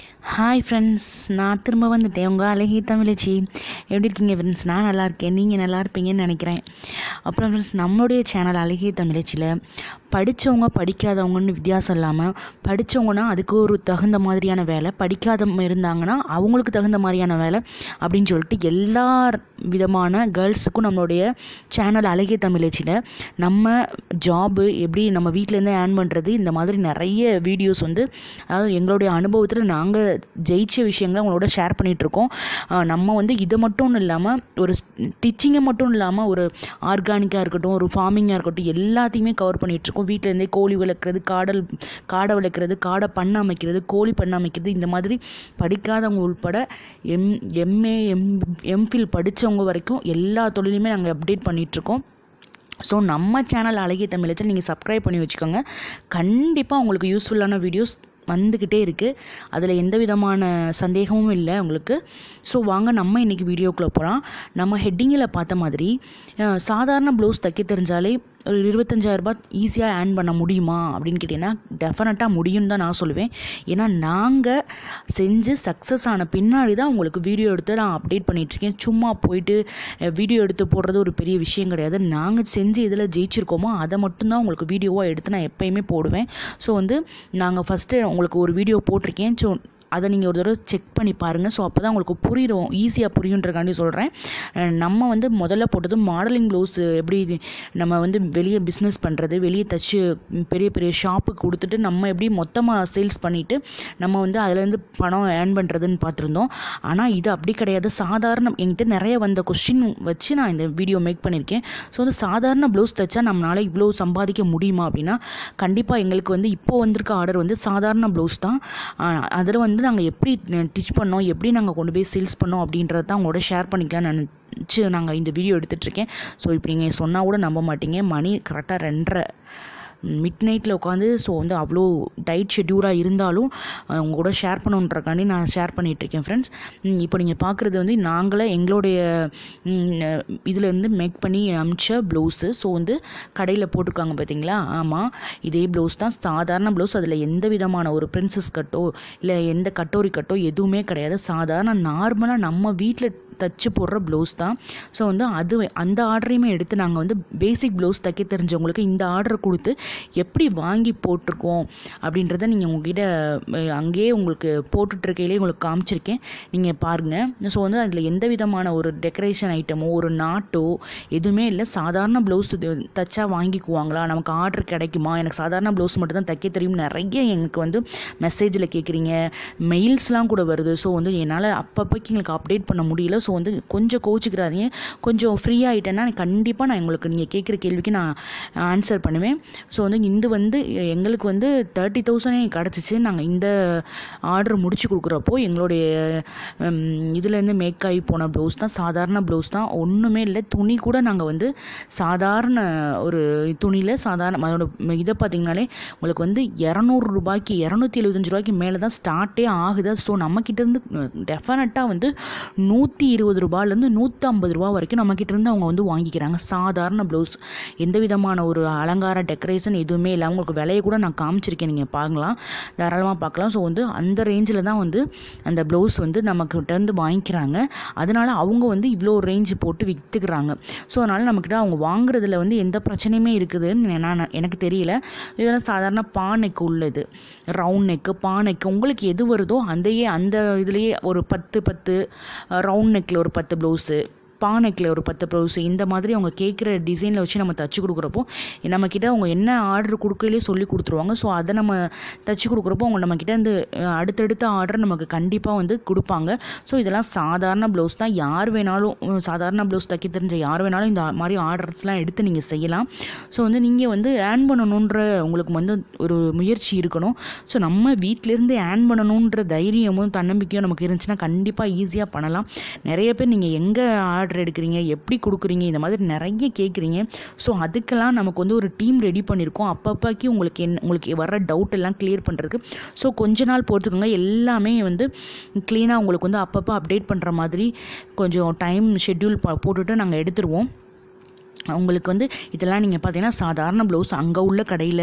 hi friends நான் திரும்ப வந்துட்டேன் உங்கள் அழகி தமிழச்சி எப்படி இருக்கீங்க ஃப்ரெண்ட்ஸ் நான் நல்லா இருக்கேன் நீங்கள் நல்லா இருப்பீங்கன்னு நினைக்கிறேன் அப்புறம் ஃப்ரெண்ட்ஸ் நம்மளுடைய சேனல் அழகி தமிழச்சியில் படித்தவங்க படிக்காதவங்கன்னு வித்தியாசம் இல்லாமல் படித்தவங்கன்னா அதுக்கு ஒரு தகுந்த மாதிரியான வேலை படிக்காத இருந்தாங்கன்னா அவங்களுக்கு தகுந்த மாதிரியான வேலை அப்படின்னு சொல்லிட்டு எல்லா விதமான கேர்ள்ஸுக்கும் நம்மளுடைய சேனல் அழகிய தமிழச்சியில் நம்ம ஜாபு எப்படி நம்ம வீட்டிலேருந்தே ஏர்ன் பண்ணுறது இந்த மாதிரி நிறைய வீடியோஸ் வந்து அதாவது எங்களுடைய அனுபவத்தில் நாங்கள் ஜெயிச்ச விஷயங்களை உங்களோட ஷேர் பண்ணிகிட்ருக்கோம் நம்ம வந்து இதை மட்டும் இல்லாமல் ஒரு ஸ்டிச்சிங்கை மட்டும் இல்லாமல் ஒரு ஆர்கானிக்காக இருக்கட்டும் ஒரு ஃபார்மிங்காக இருக்கட்டும் எல்லாத்தையுமே கவர் பண்ணிகிட்ருக்கோம் வீட்டிலேருந்தே கோழி வளர்க்குறது காடல் காடை வளர்க்குறது காடை பண்ண அமைக்கிறது கோழி பண்ண அமைக்கிறது இந்த மாதிரி படிக்காதவங்க உள்பட எம் எம்ஏ எம் எம்ஃபில் படித்தவங்க வரைக்கும் எல்லா தொழிலையுமே நாங்கள் அப்டேட் பண்ணிகிட்ருக்கோம் ஸோ நம்ம சேனல் அழகிய தமிழச்சில் நீங்கள் சப்ஸ்கிரைப் பண்ணி வச்சுக்கோங்க கண்டிப்பாக உங்களுக்கு யூஸ்ஃபுல்லான வீடியோஸ் வந்துக்கிட்டே இருக்குது அதில் எந்த விதமான சந்தேகமும் இல்லை உங்களுக்கு ஸோ வாங்க நம்ம இன்றைக்கி வீடியோக்குள்ளே போகலாம் நம்ம ஹெட்டிங்கில் பார்த்த மாதிரி சாதாரண ப்ளவுஸ் தைக்க தெரிஞ்சாலே ஒரு இருபத்தஞ்சாயிரரூபா ஈஸியாக ஏர்ன் பண்ண முடியுமா அப்படின்னு கேட்டிங்கன்னா டெஃபினட்டாக முடியும்னு தான் நான் சொல்லுவேன் ஏன்னா நாங்கள் செஞ்சு சக்ஸஸ் ஆன பின்னாடி தான் உங்களுக்கு வீடியோ எடுத்து நான் அப்டேட் பண்ணிகிட்ருக்கேன் சும்மா போயிட்டு வீடியோ எடுத்து போடுறது ஒரு பெரிய விஷயம் கிடையாது நாங்கள் செஞ்சு இதில் ஜெயிச்சிருக்கோமோ அதை மட்டும்தான் உங்களுக்கு வீடியோவாக எடுத்து நான் எப்போயுமே போடுவேன் ஸோ வந்து நாங்கள் ஃபஸ்ட்டு உங்களுக்கு ஒரு வீடியோ போட்டிருக்கேன் ஸோ அதை நீங்கள் ஒரு தடவை செக் பண்ணி பாருங்கள் ஸோ அப்போ தான் உங்களுக்கு புரியும் ஈஸியாக புரியுன்றக்காண்டி சொல்கிறேன் நம்ம வந்து முதல்ல போட்டது மாடலிங் ப்ளவுஸ் எப்படி நம்ம வந்து வெளியே பிஸ்னஸ் பண்ணுறது வெளியே தச்சு பெரிய பெரிய ஷாப்புக்கு கொடுத்துட்டு நம்ம எப்படி மொத்தமாக சேல்ஸ் பண்ணிவிட்டு நம்ம வந்து அதுலேருந்து பணம் ஏர்ன் பண்ணுறதுன்னு பார்த்துருந்தோம் ஆனால் இது அப்படி கிடையாது சாதாரண என்கிட்ட நிறைய வந்த கொஸ்டின் வச்சு நான் இந்த வீடியோ மேக் பண்ணியிருக்கேன் ஸோ வந்து சாதாரண ப்ளவுஸ் தைச்சா நம்மளால் இவ்வளோ சம்பாதிக்க முடியுமா அப்படின்னா கண்டிப்பாக எங்களுக்கு வந்து இப்போது வந்திருக்க ஆர்டர் வந்து சாதாரண ப்ளவுஸ் தான் அதில் வந்து வந்து நாங்கள் எப்படி டிச் பண்ணோம் எப்படி நாங்கள் கொண்டு போய் சேல்ஸ் பண்ணோம் அப்படின்றத தான் உங்களோட ஷேர் பண்ணிக்கலாம்னு நினச்சி நாங்கள் இந்த வீடியோ எடுத்துகிட்ருக்கேன் ஸோ இப்போ நீங்கள் சொன்னால் கூட நம்ப மாட்டீங்க மணி கரெக்டாக ரெண்டரை மிட் நைட்டில் உட்காந்து ஸோ வந்து அவ்வளோ டைட் ஷெட்யூலாக இருந்தாலும் உங்க கூட ஷேர் பண்ணுன்றக்காண்டி நான் ஷேர் பண்ணிகிட்ருக்கேன் ஃப்ரெண்ட்ஸ் இப்போ நீங்கள் பார்க்குறது வந்து நாங்களே எங்களுடைய இதிலேருந்து மேக் பண்ணி அமிச்ச ப்ளவுஸு ஸோ வந்து கடையில் போட்டிருக்காங்க பார்த்தீங்களா ஆமாம் இதே ப்ளவுஸ் தான் சாதாரண ப்ளவுஸ் அதில் எந்த விதமான ஒரு பிரின்சஸ் கட்டோ இல்லை எந்த கட்டோரி கட்டோ எதுவுமே கிடையாது சாதாரண நார்மலாக நம்ம வீட்டில் தச்சு போடுற ப்ளவுஸ் தான் ஸோ வந்து அது அந்த ஆர்டரையுமே எடுத்து நாங்கள் வந்து பேசிக் ப்ளவுஸ் தைக்க தெரிஞ்சவங்களுக்கு இந்த ஆர்டர் கொடுத்து எப்படி வாங்கி போட்டிருக்கோம் அப்படின்றத நீங்கள் உங்ககிட்ட அங்கேயே உங்களுக்கு போட்டுட்ருக்கையிலே உங்களுக்கு காமிச்சிருக்கேன் நீங்கள் பாருங்கள் ஸோ வந்து அதில் எந்த விதமான ஒரு டெக்கரேஷன் ஐட்டமோ ஒரு நாட்டோ எதுவுமே இல்லை சாதாரண ப்ளவுஸ் தைச்சா வாங்கிக்குவாங்களா நமக்கு ஆர்டர் கிடைக்குமா எனக்கு சாதாரண ப்ளவுஸ் மட்டும் தான் தைக்க தெரியும் நிறைய எனக்கு வந்து மெசேஜில் கேட்குறீங்க மெயில்ஸ்லாம் கூட வருது ஸோ வந்து என்னால் அப்பப்போக்கு எங்களுக்கு அப்டேட் பண்ண முடியல ஸோ வந்து கொஞ்சம் கோச்சிக்கிறாதீங்க கொஞ்சம் ஃப்ரீ ஆகிட்டேன்னா கண்டிப்பாக நான் உங்களுக்கு நீங்கள் கேட்குற கேள்விக்கு நான் ஆன்சர் பண்ணுவேன் ஸோ வந்து இந்த வந்து எங்களுக்கு வந்து தேர்ட்டி தௌசண்டே கிடச்சிச்சு நாங்கள் இந்த ஆர்டர் முடிச்சு கொடுக்குறப்போ எங்களுடைய இதுலேருந்து மேக் ஆகி போன ப்ளவுஸ் தான் சாதாரண ப்ளவுஸ் தான் ஒன்றுமே இல்லை துணி கூட நாங்கள் வந்து சாதாரண ஒரு துணியில் சாதாரண அதோட இதை பார்த்திங்கனாலே உங்களுக்கு வந்து இரநூறு ரூபாய்க்கு இரநூத்தி எழுபத்தஞ்சு ரூபாய்க்கு மேலே தான் ஸ்டார்ட்டே ஆகுது ஸோ நம்மக்கிட்டேருந்து டெஃபினட்டாக வந்து நூற்றி இருபது ரூபாயிலேருந்து நூற்றி ஐம்பது ரூபா வரைக்கும் நம்மக்கிட்டேருந்து அவங்க வந்து வாங்கிக்கிறாங்க சாதாரண ப்ளவுஸ் எந்த விதமான ஒரு அலங்கார டெக்கரேஷன் எதுவுமே இல்லை உங்களுக்கு விலையை கூட நான் காமிச்சிருக்கேன் நீங்கள் பார்க்கலாம் தாராளமாக பார்க்கலாம் ஸோ வந்து அந்த ரேஞ்சில் தான் வந்து அந்த ப்ளவுஸ் வந்து நம்மக்கிட்டேருந்து வாங்கிக்கிறாங்க அதனால் அவங்க வந்து இவ்வளோ ரேஞ்சு போட்டு விற்றுக்கிறாங்க ஸோ அதனால் நம்மக்கிட்ட அவங்க வாங்குறதுல வந்து எந்த பிரச்சனையுமே இருக்குதுன்னு நான் எனக்கு தெரியல இதெல்லாம் சாதாரண பானைக்கு உள்ளது ரவுண்ட் நெக்கு பானைக்கு உங்களுக்கு எது வருதோ அந்தையே அந்த இதுலேயே ஒரு பத்து பத்து ரவுண்ட் நெக்கில் ஒரு பத்து ப்ளவுஸு பானைக்கில் ஒரு பத்து ப்ளவுஸ் இந்த மாதிரி அவங்க கேட்குற டிசைனில் வச்சு நம்ம தச்சு கொடுக்குறப்போ நம்மக்கிட்ட அவங்க என்ன ஆர்டர் கொடுக்கலையே சொல்லி கொடுத்துருவாங்க ஸோ அதை நம்ம தச்சு கொடுக்குறப்போ அவங்க நம்மக்கிட்ட இந்த அடுத்தடுத்த ஆர்டர் நமக்கு கண்டிப்பாக வந்து கொடுப்பாங்க ஸோ இதெல்லாம் சாதாரண ப்ளவுஸ் தான் யார் வேணாலும் சாதாரண ப்ளவுஸ் தைக்க தெரிஞ்ச யார் வேணாலும் இந்த மாதிரி ஆர்டர்ஸ்லாம் எடுத்து நீங்கள் செய்யலாம் ஸோ வந்து நீங்கள் வந்து ஏர்ன் பண்ணணுன்ற உங்களுக்கு வந்து ஒரு முயற்சி இருக்கணும் ஸோ நம்ம வீட்டிலேருந்து ஏர்ன் பண்ணணுன்ற தைரியமும் தன்னம்பிக்கையும் நமக்கு இருந்துச்சுன்னா கண்டிப்பாக ஈஸியாக பண்ணலாம் நிறைய பேர் நீங்கள் எங்கே ஆர்டர் ஆர்டர் எடுக்கிறீங்க எப்படி கொடுக்குறீங்க இந்த மாதிரி நிறைய கேட்குறீங்க ஸோ அதுக்கெல்லாம் நமக்கு வந்து ஒரு டீம் ரெடி பண்ணியிருக்கோம் அப்பப்போக்கி உங்களுக்கு என் உங்களுக்கு வர்ற டவுட் எல்லாம் கிளியர் பண்ணுறதுக்கு ஸோ கொஞ்ச நாள் பொறுத்துக்கோங்க எல்லாமே வந்து க்ளீனாக உங்களுக்கு வந்து அப்பப்போ அப்டேட் பண்ணுற மாதிரி கொஞ்சம் டைம் ஷெட்யூல் போட்டுட்டு நாங்கள் எடுத்துருவோம் உங்களுக்கு வந்து இதெல்லாம் நீங்கள் பார்த்தீங்கன்னா சாதாரண ப்ளவுஸ் அங்கே உள்ள கடையில்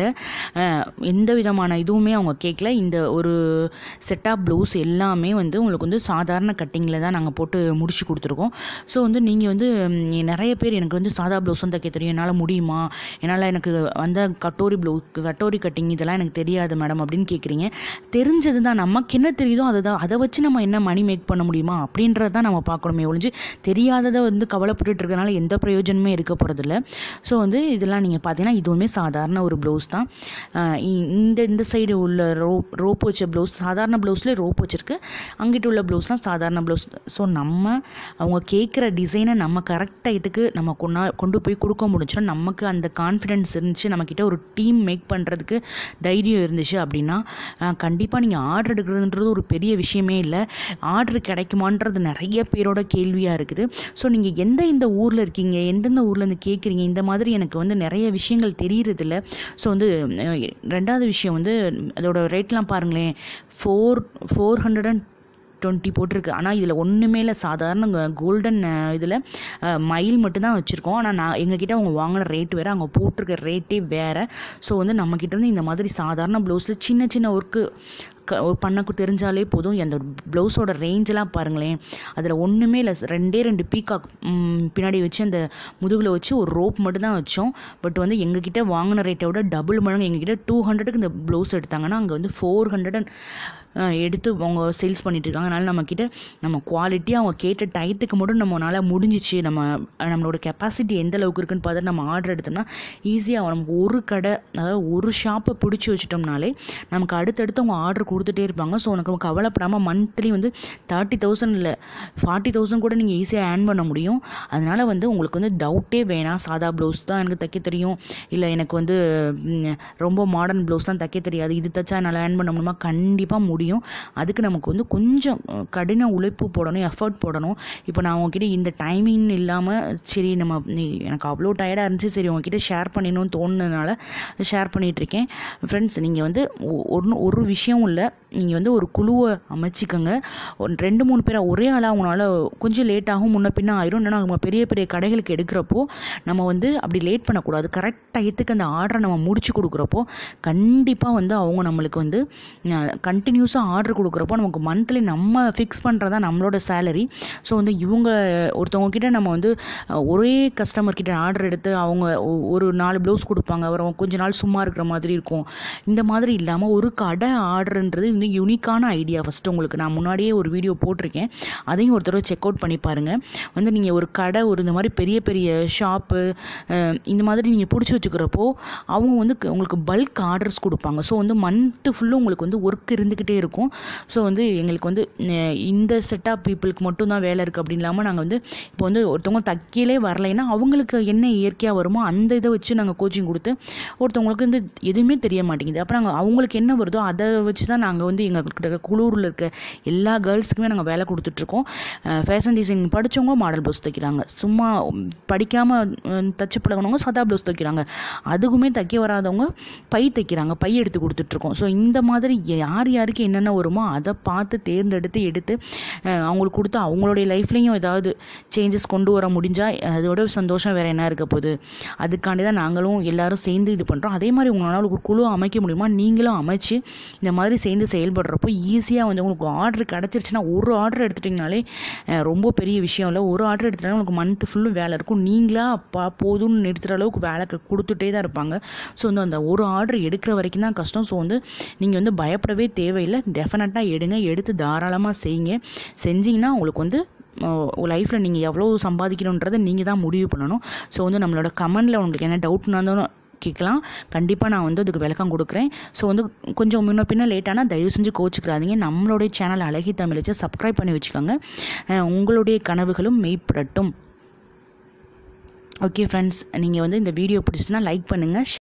எந்த விதமான இதுவுமே அவங்க கேட்கல இந்த ஒரு செட் ஆஃப் ப்ளவுஸ் எல்லாமே வந்து உங்களுக்கு வந்து சாதாரண கட்டிங்கில் தான் நாங்கள் போட்டு முடிச்சு கொடுத்துருக்கோம் ஸோ வந்து நீங்கள் வந்து ம், நிறைய பேர் எனக்கு வந்து சாதா ப்ளவுஸ் தான் தைக்க தெரியும் என்னால் முடியுமா என்னால் எனக்கு அந்த கட்டோரி ப்ளவுஸ் கட்டோரி கட்டிங் இதெல்லாம் எனக்கு தெரியாது மேடம் அப்படின்னு கேட்குறீங்க தெரிஞ்சது தான் நமக்கு என்ன தெரியுதோ அதை தான் அதை வச்சு நம்ம என்ன மணி மேக் பண்ண முடியுமா அப்படின்றத தான் நம்ம பார்க்கணுமே ஒழிஞ்சு தெரியாததை வந்து கவலைப்பட்டுட்டு இருக்கனால எந்த பிரயோஜனமே இருக்க போகிறதில்ல ஸோ வந்து இதெல்லாம் நீங்கள் பார்த்தீங்கன்னா இதுவுமே சாதாரண ஒரு ப்ளவுஸ் தான் ஆஹ் இ- இந்த இந்த சைடு உள்ள ரோப் ரோப் வச்ச ப்ளவுஸ் சாதாரண ப்ளவுஸ்லேயே ரோப் வச்சிருக்கு அங்கிட்டு உள்ள ப்ளவுஸ்லாம் சாதாரண ப்ளவுஸ் ஸோ நம்ம அவங்க கேட்குற டிசைனை நம்ம கரெக்ட் டயத்துக்கு நம்ம கொண்டா கொண்டு போய் கொடுக்க முடிஞ்சுன்னா நமக்கு அந்த கான்ஃபிடென்ஸ் இருந்துச்சு நம்மக்கிட்ட ஒரு டீம் மேக் பண்ணுறதுக்கு தைரியம் இருந்துச்சு அப்படின்னா கண்டிப்பாக நீங்கள் ஆர்டர் எடுக்கிறதுன்றது ஒரு பெரிய விஷயமே இல்லை ஆர்டர் கிடைக்குமான்றது நிறைய பேரோட கேள்வியாக இருக்குது ஸோ நீங்கள் எந்த இந்த ஊரில் இருக்கீங்க எந்தெந்த ஊரில் இருந்து கேட்குறீங்க இந்த மாதிரி எனக்கு வந்து நிறைய விஷயங்கள் தெரியறதில்ல ஸோ வந்து அஹ், ரெண்டாவது விஷயம் வந்து அதோட ரேட்லாம் பாருங்களேன் four four hundred and twenty போட்டிருக்கு ஆனால் இதில் ஒன்றுமே இல்லை சாதாரண கோல்டன் இதில் மயில் மட்டும்தான் வச்சுருக்கோம் ஆனால் நான் எங்ககிட்ட அவங்க வாங்கின ரேட் வேறு அவங்க போட்டிருக்க ரேட்டே வேறு ஸோ வந்து நம்மக்கிட்ட இருந்து இந்த மாதிரி சாதாரண ப்ளவுஸில் சின்ன சின்ன ஒர்க்கு க பண்ணக்கு தெரிஞ்சாலே போதும் அந்த ப்ளவுஸோட ரேஞ்செல்லாம் பாருங்களேன் அதில் ஒன்றுமே இல்லை ரெண்டே ரெண்டு பீகாக் பின்னாடி வச்சு அந்த முதுகில் வச்சு ஒரு ரோப் மட்டும் தான் வச்சோம் பட் வந்து எங்ககிட்ட வாங்கின ரேட்டை விட டபுள் மடங்கு எங்ககிட்ட டூ ஹண்ட்ரடுக்கு இந்த ப்ளவுஸ் எடுத்தாங்கன்னா அங்கே வந்து ஃபோர் ஹண்ட்ரட் அண்ட் எடுத்து அவங்க சேல்ஸ் பண்ணிட்டு இருக்காங்க அதனால நம்மக்கிட்ட நம்ம குவாலிட்டியாக அவங்க கேட்ட டயத்துக்கு மட்டும் நம்மளால் முடிஞ்சிச்சு நம்ம நம்மளோட கெப்பாசிட்டி எந்த அளவுக்கு இருக்குன்னு பார்த்துட்டு நம்ம ஆர்டர் எடுத்தோம்னா ஈஸியாக நமக்கு ஒரு கடை அதாவது ஒரு ஷாப்பை பிடிச்சி வச்சிட்டோம்னாலே நமக்கு அடுத்தடுத்து அவங்க ஆர்டர் கொடுத்துட்டே இருப்பாங்க ஸோ உனக்கு கவலைப்படாமல் மந்த்லி வந்து தேர்ட்டி தௌசண்ட் இல்லை ஃபார்ட்டி தௌசண்ட் கூட நீங்கள் ஈஸியாக ஏர்ன் பண்ண முடியும் அதனால் வந்து உங்களுக்கு வந்து டவுட்டே வேணாம் சாதா ப்ளவுஸ் தான் எனக்கு தைக்க தெரியும் இல்லை எனக்கு வந்து ம், ரொம்ப மாடர்ன் ப்ளவுஸ் தான் தைக்க தெரியாது இது தைச்சா என்னால் ஏர்ன் பண்ண முடியுமா கண்டிப்பாக முடியும் அதுக்கு நமக்கு வந்து கொஞ்சம் அஹ், கடின உழைப்பு போடணும் எஃபர்ட் போடணும் இப்போ நான் உங்ககிட்ட இந்த டைமிங் இல்லாமல் சரி நம்ம நீ- எனக்கு அவ்வளோ டயர்டாக இருந்துச்சு சரி உங்ககிட்ட ஷேர் பண்ணணும்னு தோணுனதுனால ஷேர் பண்ணிகிட்ருக்கேன் ஃப்ரெண்ட்ஸ் நீங்கள் வந்து ஒன்று ஒரு விஷயம் இல்லை நீங்கள் வந்து ஒரு குழுவை அமைச்சிக்கோங்க ஒரு ரெண்டு மூணு பேரை ஒரே ஆளாக அவங்களால கொஞ்சம் லேட் ஆகும் முன்ன பின்ன ஆயிரும் ஏன்னா நம்ம பெரிய பெரிய கடைகளுக்கு எடுக்கிறப்போ நம்ம வந்து அப்படி லேட் பண்ணக்கூடாது கரெக்ட் டயத்துக்கு அந்த ஆர்டரை நம்ம முடிச்சு கொடுக்குறப்போ கண்டிப்பாக வந்து அவங்க நம்மளுக்கு வந்து கண்டினியூஸாக ஆர்டர் கொடுக்குறப்போ நமக்கு மந்த்லி நம்ம ஃபிக்ஸ் பண்ணுறதா நம்மளோட சேலரி ஸோ வந்து இவங்க ஒருத்தவங்க கிட்ட நம்ம வந்து அஹ், ஒரே கஸ்டமர் கிட்ட ஆர்டர் எடுத்து அவங்க ஒ- ஒரு நாலு ப்ளவுஸ் கொடுப்பாங்க அப்புறம் கொஞ்ச நாள் சும்மா இருக்கிற மாதிரி இருக்கும் இந்த மாதிரி இல்லாமல் ஒரு கடை ஆர்டர்ன்றது வந்து யூனிக்கான ஐடியா ஃபஸ்ட்டு உங்களுக்கு நான் முன்னாடியே ஒரு வீடியோ போட்டிருக்கேன் அதையும் ஒரு தடவை செக் அவுட் பண்ணி பாருங்கள் வந்து நீங்கள் ஒரு கடை ஒரு இந்த மாதிரி பெரிய பெரிய ஷாப்பு இந்த மாதிரி நீங்கள் பிடிச்சி வச்சுக்கிறப்போ அவங்க வந்து க- உங்களுக்கு பல்க் ஆர்டர்ஸ் கொடுப்பாங்க ஸோ வந்து மந்த்து ஃபுல்லும் உங்களுக்கு வந்து ஒர்க் இருந்துக்கிட்டே இருக்கும் ஸோ வந்து எங்களுக்கு வந்து அஹ், இந்த செட் ஆஃப் பீப்புளுக்கு மட்டும் தான் வேலை இருக்குது அப்படி இல்லாமல் நாங்கள் வந்து இப்போ வந்து ஒருத்தவங்க தைக்கலே வரலைன்னா அவங்களுக்கு என்ன இயற்கையாக வருமோ அந்த இதை வச்சு நாங்கள் கோச்சிங் கொடுத்து ஒருத்தவங்களுக்கு வந்து எதுவுமே தெரிய மாட்டேங்குது அப்புறம் நாங்கள் அவங்களுக்கு என்ன வருதோ அதை வச்சு தான் நாங்கள் வந்து எங்கள்கிட்ட குளூரில் இருக்க எல்லா கேர்ள்ஸுக்குமே நாங்கள் வேலை கொடுத்துட்ருக்கோம் ஃபேஷன் டிசைன் படித்தவங்க மாடல் ப்ளவுஸ் தைக்கிறாங்க சும்மா படிக்காமல் தச்சு பழகினவங்க சதா ப்ளவுஸ் தைக்கிறாங்க அதுக்குமே தைக்க வராதவங்க பை தைக்கிறாங்க பை எடுத்து கொடுத்துட்ருக்கோம் ஸோ இந்த மாதிரி யார் யாருக்கு என்னென்ன வருமோ அதை பார்த்து தேர்ந்தெடுத்து எடுத்து அஹ், அவங்களுக்கு கொடுத்து அவங்களுடைய லைஃப்லேயும் ஏதாவது சேஞ்சஸ் கொண்டு வர முடிஞ்சால் அதோட சந்தோஷம் வேறு என்ன இருக்க போகுது அதுக்காண்டி தான் நாங்களும் எல்லாரும் சேர்ந்து இது பண்ணுறோம் அதே மாதிரி உங்களால் ஒரு குழு அமைக்க முடியுமா நீங்களும் அமைச்சு இந்த மாதிரி சேர்ந்து செயல்படுறப்போ ஈஸியாக வந்து உங்களுக்கு ஆர்டர் கிடச்சிருச்சுன்னா ஒரு ஆர்டர் எடுத்துட்டிங்கனாலே அஹ், ரொம்ப பெரிய விஷயம் இல்லை ஒரு ஆர்டர் எடுத்துட்டாலும் உங்களுக்கு மந்த் ஃபுல்லும் வேலை இருக்கும் நீங்களா அப்பா போதும்னு நிறுத்துற அளவுக்கு வேலை க- கொடுத்துட்டே தான் இருப்பாங்க ஸோ வந்து அந்த ஒரு ஆர்டர் எடுக்கிற வரைக்கும் தான் கஷ்டம் ஸோ வந்து நீங்கள் வந்து பயப்படவே தேவையில்லை டெஃபினட்டாக எடுங்க எடுத்து தாராளமாக செய்யுங்க செஞ்சீங்கன்னா உங்களுக்கு வந்து லைஃப்பில் நீங்கள் எவ்வளோ சம்பாதிக்கணுன்றதை நீங்கள் தான் முடிவு பண்ணணும் ஸோ வந்து நம்மளோட கமெண்டில் உங்களுக்கு என்ன டவுட்னா இருந்தாலும் கேட்கலாம் கண்டிப்பாக நான் வந்து அதுக்கு விளக்கம் கொடுக்குறேன் ஸோ வந்து கொஞ்சம் முன்ன பின்ன லேட்டானா தயவு செஞ்சு கோச்சிக்கிறாதீங்க நம்மளுடைய சேனல் அழகி தமிழை சப்ஸ்கிரைப் பண்ணி வச்சுக்கோங்க அஹ் உங்களுடைய கனவுகளும் மெய்ப்படட்டும் ஓகே ஃப்ரெண்ட்ஸ் நீங்கள் வந்து இந்த வீடியோ பிடிச்சுன்னா லைக் பண்ணுங்கள்